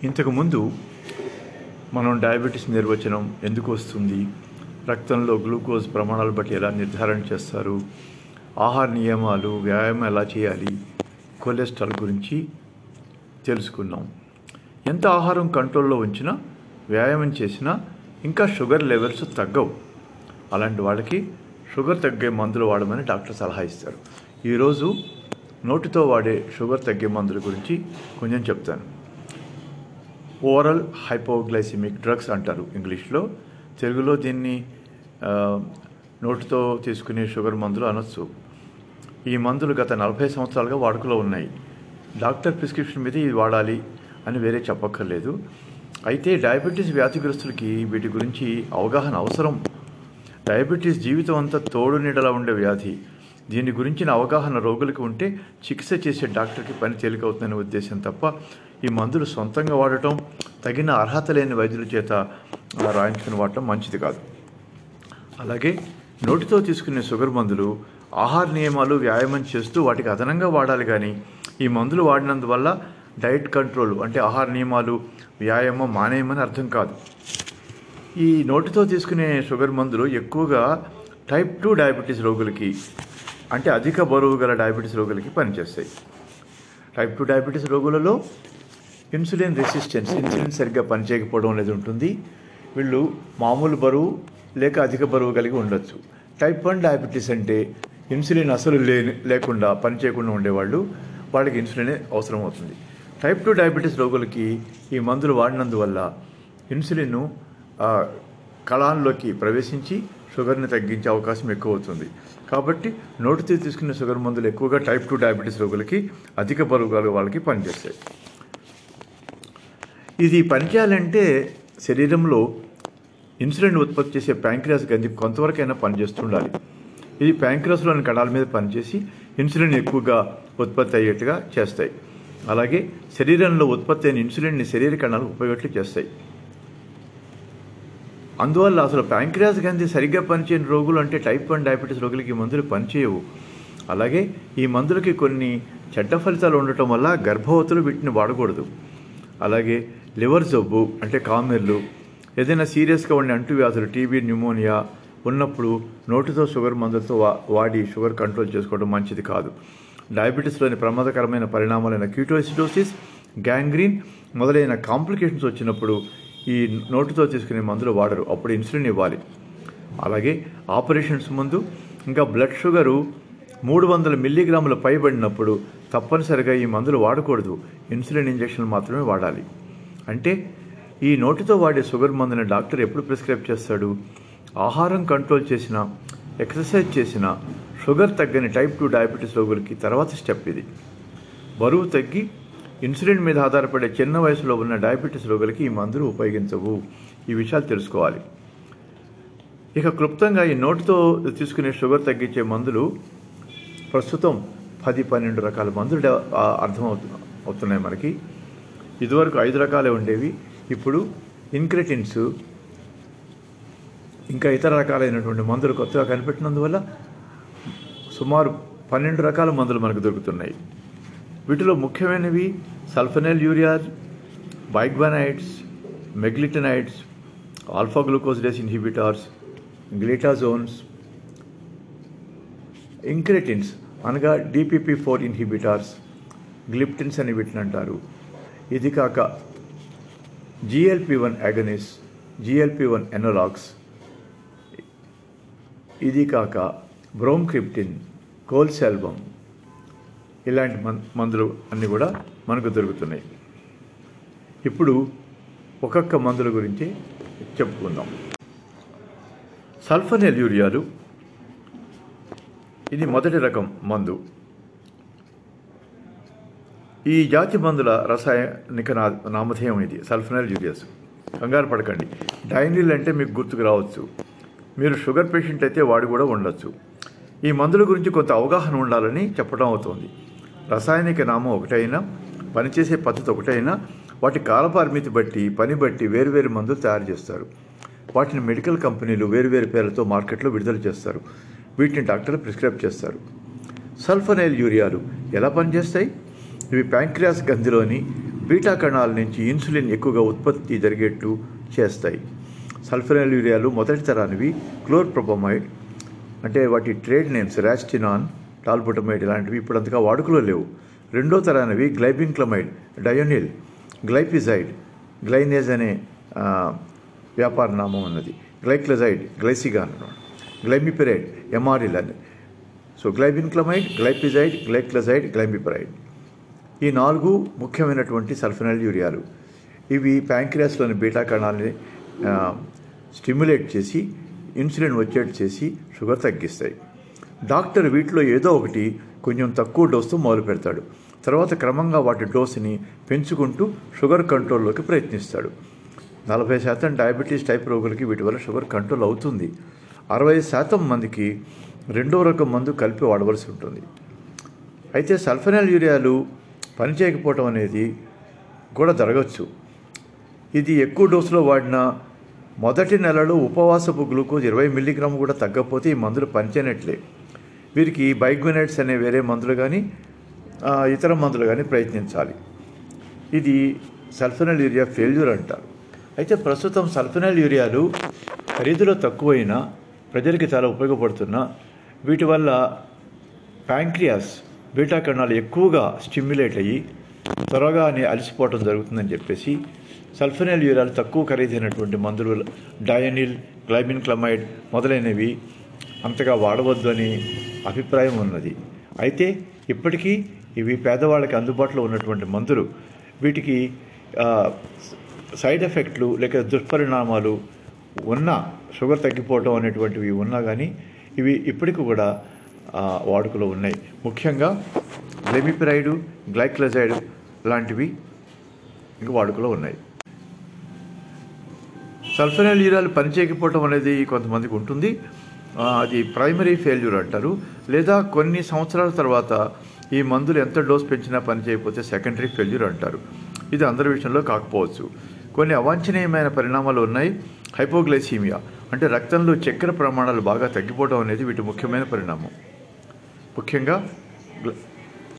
ఇంతకుముందు మనం డయాబెటీస్ నిర్వచనం ఎందుకు వస్తుంది రక్తంలో గ్లూకోజ్ ప్రమాణాలు బట్టి ఎలా నిర్ధారణ చేస్తారు ఆహార నియమాలు వ్యాయామం ఎలా చేయాలి కొలెస్ట్రాల్ గురించి తెలుసుకున్నాం ఎంత ఆహారం కంట్రోల్లో ఉంచినా వ్యాయామం చేసినా ఇంకా షుగర్ లెవెల్స్ తగ్గవు అలాంటి వాళ్ళకి షుగర్ తగ్గే మందులు వాడమని డాక్టర్ సలహా ఇస్తారు ఈరోజు నోటితో వాడే షుగర్ తగ్గే మందుల గురించి కొంచెం చెప్తాను ఓరల్ హైపోగ్లైసిమిక్ డ్రగ్స్ అంటారు ఇంగ్లీష్లో తెలుగులో దీన్ని ఆ, నోటితో తీసుకునే షుగర్ మందులు అనొచ్చు ఈ మందులు గత నలభై సంవత్సరాలుగా వాడుకలో ఉన్నాయి డాక్టర్ ప్రిస్క్రిప్షన్ మీద ఇది వాడాలి అని వేరే చెప్పక్కర్లేదు అయితే డయాబెటీస్ వ్యాధిగ్రస్తులకి వీటి గురించి అవగాహన అవసరం డయాబెటీస్ జీవితం అంతా తోడు నీడలా ఉండే వ్యాధి దీని గురించిన అవగాహన రోగులకు ఉంటే చికిత్స చేసే డాక్టర్కి పని తేలికవుతుందనే ఉద్దేశం తప్ప ఈ మందులు సొంతంగా వాడటం తగిన అర్హత లేని వైద్యుల చేత ఆ, రాయించుకుని వాడటం మంచిది కాదు అలాగే నోటితో తీసుకునే షుగర్ మందులు ఆహార నియమాలు వ్యాయామం చేస్తూ వాటికి అదనంగా వాడాలి కానీ ఈ మందులు వాడినందువల్ల డైట్ కంట్రోల్ అంటే ఆహార నియమాలు వ్యాయామం మానేయమని అర్థం కాదు ఈ నోటితో తీసుకునే షుగర్ మందులు ఎక్కువగా టైప్ టూ డయాబెటీస్ రోగులకి అంటే అధిక బరువు గల డయాబెటీస్ రోగులకి పనిచేస్తాయి టైప్ టూ డయాబెటీస్ రోగులలో ఇన్సులిన్ రెసిస్టెన్స్ ఇన్సులిన్ సరిగ్గా పనిచేయకపోవడం అనేది ఉంటుంది వీళ్ళు మామూలు బరువు లేక అధిక బరువు కలిగి ఉండొచ్చు టైప్ వన్ డయాబెటీస్ అంటే ఇన్సులిన్ అసలు లే లేకుండా పనిచేయకుండా ఉండేవాళ్ళు వాళ్ళకి ఇన్సులిన్ అవసరం అవుతుంది టైప్ టూ డయాబెటీస్ రోగులకి ఈ మందులు వాడినందువల్ల ఇన్సులిన్ ఆ, కళాల్లోకి ప్రవేశించి షుగర్ని తగ్గించే అవకాశం ఎక్కువ అవుతుంది కాబట్టి నోటితో తీసుకునే షుగర్ మందులు ఎక్కువగా టైప్ టూ డయాబెటీస్ రోగులకి అధిక బరువు గల వాళ్ళకి పనిచేస్తాయి ఇది పనిచేయాలంటే శరీరంలో ఇన్సులిన్ ఉత్పత్తి చేసే ప్యాంక్రియాస్ గంజి కొంతవరకైనా పనిచేస్తుండాలి ఇది ప్యాంక్రియాస్లోని కణాల మీద పనిచేసి ఇన్సులిన్ ఎక్కువగా ఉత్పత్తి అయ్యేట్టుగా చేస్తాయి అలాగే శరీరంలో ఉత్పత్తి అయిన ఇన్సులిన్ని శరీర కణాలు ఉపయోగట్లు చేస్తాయి అందువల్ల అసలు ప్యాంక్రియాస్ గంజి సరిగ్గా పనిచేయని రోగులు అంటే టైప్ వన్ డయాబెటీస్ రోగులకి ఈ మందులు పనిచేయవు అలాగే ఈ మందులకి కొన్ని చెడ్డ ఫలితాలు ఉండటం వల్ల గర్భవతులు వీటిని వాడకూడదు అలాగే లివర్ జబ్బు అంటే కామెర్లు ఏదైనా సీరియస్గా ఉండే అంటువ్యాధులు టీబీ న్యూమోనియా ఉన్నప్పుడు నోటితో షుగర్ మందులతో వా వాడి షుగర్ కంట్రోల్ చేసుకోవడం మంచిది కాదు డయాబెటీస్లోని ప్రమాదకరమైన పరిణామాలైన క్యూటోసిడోసిస్ గ్యాంగ్రీన్ మొదలైన కాంప్లికేషన్స్ వచ్చినప్పుడు ఈ నోటితో తీసుకునే మందులు వాడరు అప్పుడు ఇన్సులిన్ ఇవ్వాలి అలాగే ఆపరేషన్స్ ముందు ఇంకా బ్లడ్ షుగరు మూడు వందల మిల్లీగ్రాముల పైబడినప్పుడు తప్పనిసరిగా ఈ మందులు వాడకూడదు ఇన్సులిన్ ఇంజెక్షన్ మాత్రమే వాడాలి అంటే ఈ నోటితో వాడే షుగర్ మందుని డాక్టర్ ఎప్పుడు ప్రిస్క్రైబ్ చేస్తాడు ఆహారం కంట్రోల్ చేసిన ఎక్సర్సైజ్ చేసిన షుగర్ తగ్గని టైప్ టూ డయాబెటీస్ రోగులకి తర్వాత స్టెప్ ఇది బరువు తగ్గి ఇన్సులిన్ మీద ఆధారపడే చిన్న వయసులో ఉన్న డయాబెటీస్ రోగులకి ఈ మందులు ఉపయోగించవు ఈ విషయాలు తెలుసుకోవాలి ఇక క్లుప్తంగా ఈ నోటితో తీసుకునే షుగర్ తగ్గించే మందులు ప్రస్తుతం పది పన్నెండు రకాల మందులు డ- ఆ, అర్థమవుతు అవుతున్నాయి మనకి ఇదివరకు ఐదు రకాలే ఉండేవి ఇప్పుడు ఇన్క్రెటిన్స్ ఇంకా ఇతర రకాలైనటువంటి మందులు కొత్తగా కనిపెట్టినందువల్ల సుమారు పన్నెండు రకాల మందులు మనకు దొరుకుతున్నాయి వీటిలో ముఖ్యమైనవి సల్ఫనైల్ యూరియాజ్ బైగ్వానైడ్స్ మెగ్లిటనైడ్స్ ఆల్ఫా గ్లూకోజ్డేస్ ఇన్హిబిటార్స్ గ్లిటాజోన్స్ ఇంక్రెటిన్స్ అనగా డిపిపి ఫోర్ ఇన్హిబిటార్స్ గ్లిప్టిన్స్ అని వీటిని అంటారు ఇది కాక GLP one agonists GLP one analogues ఇది కాక బ్రోమ్క్రిప్టిన్ కోల్సెల్బమ్ ఇలాంటి మన్ మందులు అన్నీ కూడా మనకు దొరుకుతున్నాయి ఇప్పుడు ఒక్కొక్క మందుల గురించి చెప్పుకుందాం సల్ఫనెల్ యూరియాలు ఇది మొదటి రకం మందు ఈ జాతి మందుల రసాయనిక నా నామధేయం ఇది సల్ఫనైల్ యూరియాస్ కంగారు పడకండి డైనిల్ అంటే మీకు గుర్తుకు రావచ్చు మీరు షుగర్ పేషెంట్ అయితే వాడు కూడా ఉండొచ్చు ఈ మందుల గురించి కొంత అవగాహన ఉండాలని చెప్పడం అవుతోంది రసాయనిక నామం ఒకటైనా పనిచేసే పద్ధతి ఒకటైనా వాటి కాలపరిమితి బట్టి పని బట్టి వేరువేరు మందులు తయారు చేస్తారు వాటిని మెడికల్ కంపెనీలు వేరువేరు పేర్లతో మార్కెట్లో విడుదల చేస్తారు వీటిని డాక్టర్లు ప్రిస్క్రైబ్ చేస్తారు సల్ఫనైల్ యూరియాలు ఎలా పనిచేస్తాయి ఇవి ప్యాంక్రియాస్ గంధిలోని బీటా కణాల నుంచి ఇన్సులిన్ ఎక్కువగా ఉత్పత్తి జరిగేట్టు చేస్తాయి సల్ఫనైల్ యూరియాలు మొదటి తరానివి క్లోర్ప్రొపమైడ్ అంటే వాటి ట్రేడ్ నేమ్స్ రాస్టినాన్ టాల్బుటమైడ్ ఇలాంటివి ఇప్పుడు అంతగా వాడుకలో లేవు రెండో తరానివి గ్లైబిన్క్లమైడ్ డయోనిల్ గ్లైపిజైడ్ గ్లైనేజ్ అనే ఆ, వ్యాపార నామం ఉన్నది గ్లైక్లజైడ్ గ్లైసిగాన్ గ్లైమిపిరైడ్ ఎమారిల్ అని సో గ్లైబిన్క్లమైడ్ గ్లైపిజైడ్ గ్లైక్లజైడ్ గ్లైమిపిరైడ్ ఈ నాలుగు ముఖ్యమైనటువంటి సల్ఫనైల్ యూరియాలు ఇవి ప్యాంక్రియాస్లోని బీటా కణాలని ఆ, స్టిమ్యులేట్ చేసి ఇన్సులిన్ వచ్చేట్టు చేసి షుగర్ తగ్గిస్తాయి డాక్టర్ వీటిలో ఏదో ఒకటి కొంచెం తక్కువ డోసుతో మొదలు పెడతాడు తర్వాత క్రమంగా వాటి డోసుని పెంచుకుంటూ షుగర్ కంట్రోల్లోకి ప్రయత్నిస్తాడు నలభై శాతం డయాబెటీస్ టైప్ రోగులకి వీటి వల్ల షుగర్ కంట్రోల్ అవుతుంది అరవై శాతం మందికి రెండో రకం మందు కలిపి వాడవలసి ఉంటుంది అయితే సల్ఫనైల్ యూరియాలు పనిచేయకపోవటం అనేది కూడా జరగచ్చు ఇది ఎక్కువ డోసులో వాడిన మొదటి నెలలో ఉపవాసపు గ్లూకోజ్ ఇరవై మిల్లీగ్రామ్ కూడా తగ్గకపోతే ఈ మందులు పనిచేయనట్లే వీరికి బైగ్వినైట్స్ అనే వేరే మందులు కానీ ఆ, ఇతర మందులు కానీ ప్రయత్నించాలి ఇది సల్ఫనైల్ యూరియా ఫెయిల్యూర్ అంటారు అయితే ప్రస్తుతం సల్ఫనైల్ యూరియాలు ఖరీదులో తక్కువైనా ప్రజలకి చాలా ఉపయోగపడుతున్నా వీటి వల్ల ప్యాంక్రియాస్ బీటా కణాలు ఎక్కువగా స్టిమ్యులేట్ అయ్యి త్వరగానే అలసిపోవటం జరుగుతుందని చెప్పేసి సల్ఫనైల్ యూరియాలు తక్కువ ఖరీదైనటువంటి మందులు డయనిల్ గ్లైమిన్ క్లమైడ్ మొదలైనవి అంతగా వాడవద్దు అని అభిప్రాయం ఉన్నది అయితే ఇప్పటికీ ఇవి పేదవాళ్ళకి అందుబాటులో ఉన్నటువంటి మందులు వీటికి ఆ, సైడ్ ఎఫెక్ట్లు లేక దుష్పరిణామాలు ఉన్నా షుగర్ తగ్గిపోవటం అనేటువంటివి ఉన్నా కానీ ఇవి ఇప్పటికి కూడా ఆ, వాడుకలో ఉన్నాయి ముఖ్యంగా గ్లెమిపిరైడు గ్లైక్లజైడ్ లాంటివి ఇంకా వాడుకలో ఉన్నాయి సల్ఫనైల్ యూరియాలు పనిచేయకపోవటం అనేది కొంతమందికి ఉంటుంది ఆ, అది ప్రైమరీ ఫెయిల్యూర్ అంటారు లేదా కొన్ని సంవత్సరాల తర్వాత ఈ మందులు ఎంత డోస్ పెంచినా పనిచేయకపోతే సెకండరీ ఫెయిల్యూర్ అంటారు ఇది అందరి విషయంలో కాకపోవచ్చు కొన్ని అవాంఛనీయమైన పరిణామాలు ఉన్నాయి హైపోగ్లైసీమియా అంటే రక్తంలో చక్కెర ప్రమాణాలు బాగా తగ్గిపోవడం అనేది వీటి ముఖ్యమైన పరిణామం ముఖ్యంగా గ్ల-